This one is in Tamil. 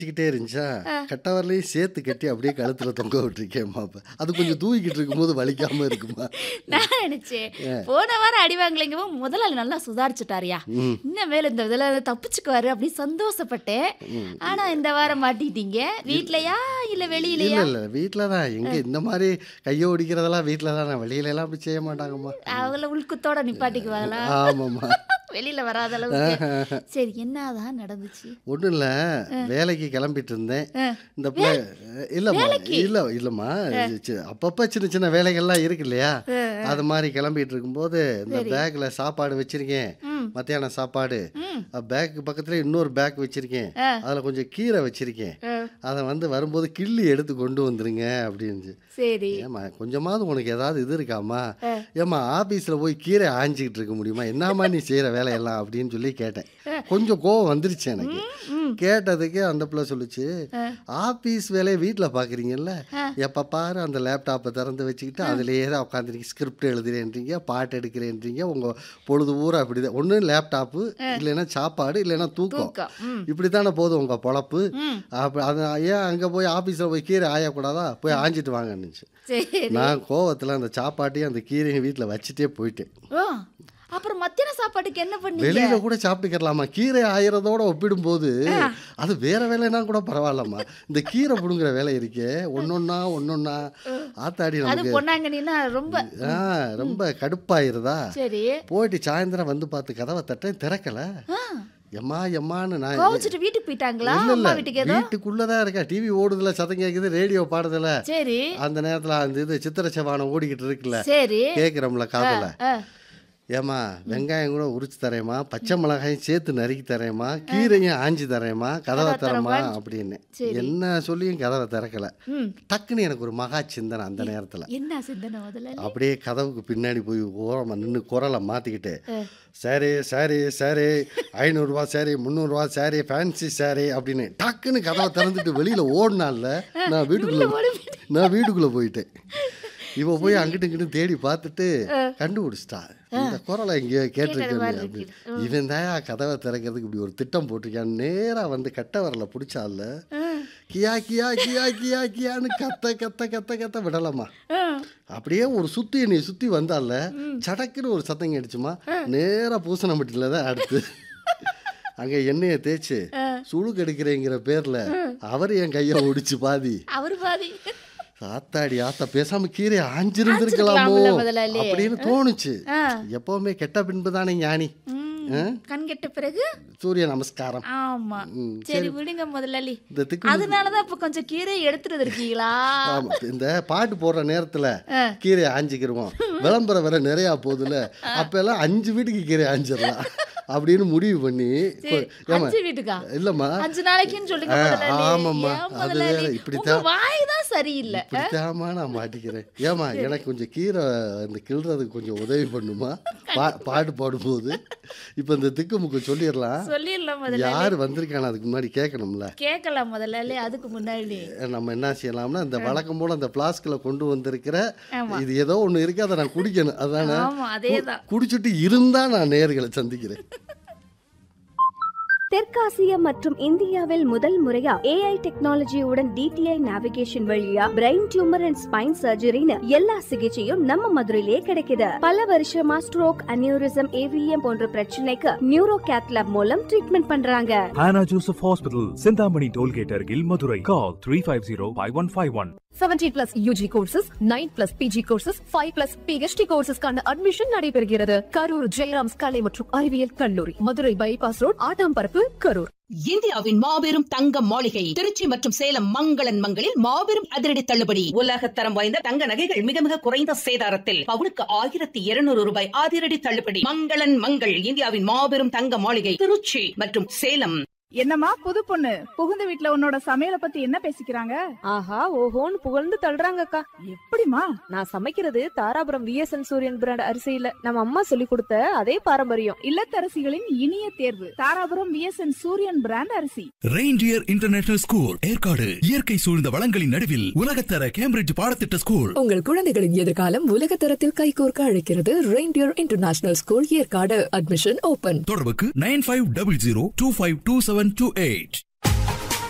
கட்டிக்கிட்டே இருந்துச்சா கட்டவரலையும் சேர்த்து கட்டி அப்படியே கழுத்துல தொங்க விட்டுருக்கேம்மா அப்ப அது கொஞ்சம் தூக்கிட்டு இருக்கும்போது வலிக்காம இருக்குமா நான் நினைச்சேன் போன வாரம் அடி வாங்கலைங்கவும் முதலாளி நல்லா சுதாரிச்சுட்டாரியா ம். இன்னும் மேல இந்த இதுல தப்பிச்சுக்குவாரு அப்படின்னு சந்தோஷப்பட்டேன் ஆனா இந்த வாரம் மாட்டிட்டீங்க வீட்லயா இல்ல இல்ல வெளியிலயா இல்ல வீட்டில தான் எங்க இந்த மாதிரி கையை ஒடிக்கிறதெல்லாம் வீட்டில தான் நான் வெளியில எல்லாம் அப்படி செய்ய மாட்டாங்கம்மா அவங்கள உள்குத்தோட நிப்பாட்டிக்குவாங்களா ஆமாம்மா வெளியில வராத அளவுக்கு சரி என்னதான் நடந்துச்சு ஒன்றும் இல்லை வேலைக்கு கிளம்பிட்டு இருந்தேன் இந்த பிள்ளை இல்லைம்மா இல்லை இல்லைம்மா சி- அப்பப்போ சின்ன சின்ன வேலைகள்லாம் இருக்கு இல்லையா அது மாதிரி கிளம்பிட்டு இருக்கும்போது இந்த பேக்கில் சாப்பாடு வச்சிருக்கேன் மத்தியானம் சாப்பாடு பேக்கு பக்கத்துல இன்னொரு பேக் வச்சிருக்கேன் அதில் கொஞ்சம் கீரை வச்சிருக்கேன் அதை வந்து வரும்போது கிள்ளி எடுத்து கொண்டு வந்துருங்க அப்படின்னு சரி ஏம்மா கொஞ்சமாவது உனக்கு ஏதாவது இது இருக்காம்மா ஏம்மா ஆபீஸ்ல போய் கீரை ஆஞ்சிக்கிட்டு இருக்க முடியுமா என்னம்மா நீ செய்யற வேலையெல்லாம் அப்படின்னு சொல்லி கேட்டேன் கொஞ்சம் கோவம் வந்துருச்சு எனக்கு கேட்டதுக்கு அந்த பிள்ளை சொல்லுச்சு ஆபீஸ் வேலையை வீட்டில் பார்க்குறீங்கல்ல எப்போ பாரு அந்த லேப்டாப்பை திறந்து வச்சுக்கிட்டு அதுலேயே தான் உட்காந்துருக்கீங்க ஸ்கிரிப்ட் எழுதுறேன்றீங்க பாட்டு எடுக்கிறேன்றீங்க உங்கள் பொழுது ஊரா அப்படி தான் ஒன்று லேப்டாப்பு இல்லைன்னா சாப்பாடு இல்லைன்னா தூக்கம் தூக்கம் ம். இப்படி தானே போதும் உங்கள் பொழப்பு அப்போ அது ஏன் அங்கே போய் ஆஃபீஸில் போய் கீரை ஆயக்கூடாதா போய் ஆஞ்சிட்டு வாங்கன்னுச்சு சரி நான் கோவத்தில் அந்த சாப்பாட்டையும் அந்த கீரையும் வீட்டில் வச்சுட்டே போயிட்டேன் ஓ அப்புறம் மத்தியான சாப்பாட்டுக்கு என்ன பண்ணீங்க வெளியில கூட சாப்பிட்டுக்கலாமா கீரை ஆயிரதோட ஒப்பிடும்போது அது வேற வேலைனா கூட பரவாயில்லம்மா இந்த கீரை புடுங்குற வேலை இருக்கே ஒன்னொன்னா ஒன்னொன்னா ஆத்தாடி அது நமக்கு பொன்னாங்கண்ணின்னா ரொம்ப ஆ ரொம்ப கடுப்பாயிருதா சரி போயிட்டு சாயந்தரம் வந்து பார்த்து கதவை தட்டேன் திறக்கல ஆ, எம்மா எம்மான்னு நான் கோவிச்சுட்டு வீட்டுக்கு போயிட்டாங்களா இல்ல அம்மா இல்ல வீட்டுக்கு ஏதோ வீட்டுக்குள்ளதான் இருக்கா டிவி ஓடுதுல சத்தம் கேக்குது ரேடியோ பாடுதுல சரி அந்த நேரத்துல அந்த இது சித்திர செவானம் ஓடிக்கிட்டு இருக்குல்ல சரி கேக்குறோம்ல காதல ஆ, ஏமா வெங்காயம் கூட உரிச்சு தரேம்மா பச்சை மிளகாயும் சேர்த்து நறுக்கி தரேம்மா கீரையும் ஆஞ்சி தரேம்மா கதவை தரமா அப்படின்னு என்ன சொல்லியும் கதவை திறக்கல ம். டக்குன்னு எனக்கு ஒரு மகா சிந்தனை அந்த நேரத்துல என்ன சிந்தனை முதல்ல அப்படியே கதவுக்கு பின்னாடி போய் ஓரமா நின்று குரலை மாத்திக்கிட்டு சரி சரி சரி ஐநூறுரூவா சரி முந்நூறுரூவா சரி ஃபேன்சி சாரி அப்படின்னு டக்குன்னு கதவை திறந்துட்டு வெளியில ஓடினால நான் வீட்டுக்குள்ள நான் வீட்டுக்குள்ள போயிட்டேன் இவ போய் அங்கிட்டு இங்கிட்டு தேடி பார்த்துட்டு கண்டுபிடிச்சிட்டா இந்த குரலை எங்கேயோ கேட்டிருக்கேன் அப்படின்னு இவன் தான் கதவை திறக்கிறதுக்கு இப்படி ஒரு திட்டம் போட்டிருக்கான் நேரா வந்து கட்ட வரல பிடிச்சால கியா கியா கியா கியா கியான்னு கத்த கத்த கத்த கத்த விடலாமா ஆ, அப்படியே ஒரு சுத்தி என்னை சுத்தி வந்தால சடக்குன்னு ஒரு சத்தம் கேட்டுச்சுமா நேரா பூசணம்பட்டியில தான் அடுத்து அங்க எண்ணெயை தேய்ச்சு சுழுக்கு எடுக்கிறேங்கிற பேர்ல அவர் என் கையை ஒடிச்சு பாதி அவரு பாதி ஆத்தாடி ஆத்தா பேசாம கீரை ஆஞ்சிருந்திருக்கலாமோ ஆஞ்சிருக்கலாம்ல முதலாளி. அப்படின்னு தோணுச்சு ஆ. எப்பவுமே கெட்ட பின்பு தானே ஞானி ம், கண் கெட்ட பிறகு சூரிய நமஸ்காரம் ஆமா ம், சரி விடுங்க முதலாளி இந்த திக்கு அதனாலதான் இப்ப கொஞ்சம் கீரை எடுத்துட்டு இருக்கீங்களா ஆமா இந்த பாட்டு போடுற நேரத்துல கீரை ஆஞ்சிக்கிருவோம் விளம்பரம் வேற நிறைய போகுதுல அப்ப எல்லாம் அஞ்சு வீட்டுக்கு கீரை ஆஞ்சிடலாம் அப்படின்னு முடிவு பண்ணி சரி, ஏமா அஞ்சு வீட்டுக்கா இல்லம்மா அஞ்சு நாளைக்குன்னு சொல்லுங்க ஆ, முதலாளி. ஆமாம்மா. ஏன் அது முதலாளி? வேற, உங்க இப்படித்தான். வாய் தான் சரியில்லை இப்படித்தாம்மா நான் மாட்டிக்கிறேன் ஏமா எனக்கு கொஞ்சம் கீரை இந்த கிள்றதுக்கு கொஞ்சம் உதவி பண்ணுமா பா பாட்டு பாடும்போது இப்போ இந்த திக்குமுக்கு சொல்லிடலாம் சொல்லிடலாம் முதல்ல யார் வந்திருக்கான அதுக்கு முன்னாடி கேட்கணும்ல கேட்கலாம் முதலாளி அதுக்கு முன்னாடி நம்ம என்ன செய்யலாம்னா இந்த வழக்கம் போல அந்த பிளாஸ்கில் கொண்டு வந்திருக்கிற ஆமா. இது ஏதோ ஒன்று இருக்கு அதை நான் குடிக்கணும் அதானே ஆமா அதேதான் குடிச்சிட்டு இருந்தா நான் நேர்களை சந்திக்கிறேன் தெற்காசியா மற்றும் இந்தியாவில் முதல் முறையா ஏஐ டெக்னாலஜியுடன் டிடிஐ நேவிகேஷன் வழியா பிரெயின் டியூமர் அண்ட் ஸ்பைன் சர்ஜரின்னு எல்லா சிகிச்சையும் நம்ம மதுரையிலே கிடைக்குது பல வருஷமா ஸ்ட்ரோக் அனியூரிசம் ஏவிஎம் போன்ற பிரச்சனைக்கு நியூரோ கேத்லாப் மூலம் ட்ரீட்மெண்ட் பண்றாங்க Hannah Joseph Hospital, Sindhamani Tollgate Argil, Madurai. Call 350-5151. 17 plus UG courses nine plus PG courses five plus PhD கோர்சஸ்க்கான அட்மிஷன் நடைபெறுகிறது கரூர் ஜெயராம்ஸ் கலை மற்றும் அறிவியல் கல்லூரி மதுரை பைபாஸ் ரோட் ஆட்டாம்பரப்பு கரூர் இந்தியாவின் மாபெரும் தங்க மாளிகை திருச்சி மற்றும் சேலம் மங்களன் மங்களில் மாபெரும் அதிரடி தள்ளுபடி உலகத்தரம் வாய்ந்த தங்க நகைகள் மிக மிக குறைந்த சேதாரத்தில் பவுனுக்கு ஆயிரத்தி இருநூறு ரூபாய் அதிரடி தள்ளுபடி மங்களன் மங்கள் இந்தியாவின் மாபெரும் தங்க மாளிகை திருச்சி மற்றும் சேலம் என்னம்மா புது பொண்ணு புகுந்த வீட்ல உன்னோட சமையல பத்தி என்ன பேசிக்கிறாங்க ஆஹா ஓஹோன்னு புகழ்ந்து தள்ளுறாங்கக்கா எப்படிமா நான் சமைக்கிறது தாராபுரம் விஎஸ்என் சூரியன் பிராண்ட் அரிசியில நம்ம அம்மா சொல்லி கொடுத்த அதே பாரம்பரியம் இல்லத்தரசிகளின் இனிய தேர்வு தாராபுரம் விஎஸ்என் சூரியன் பிராண்ட் அரிசி ரெயின்டியர் இன்டர்நேஷனல் ஸ்கூல் ஏற்காடு இயற்கை சூழ்ந்த வளங்களின் நடுவில் உலகத்தர கேம்பிரிட்ஜ் பாடத்திட்ட ஸ்கூல் உங்கள் குழந்தைகளின் எதிர்காலம் உலக தரத்தில் கைகோர்க்க அழைக்கிறது Reindeer International School Yercaud admission open தொடர்புக்கு nine five double zero two five two seven two eight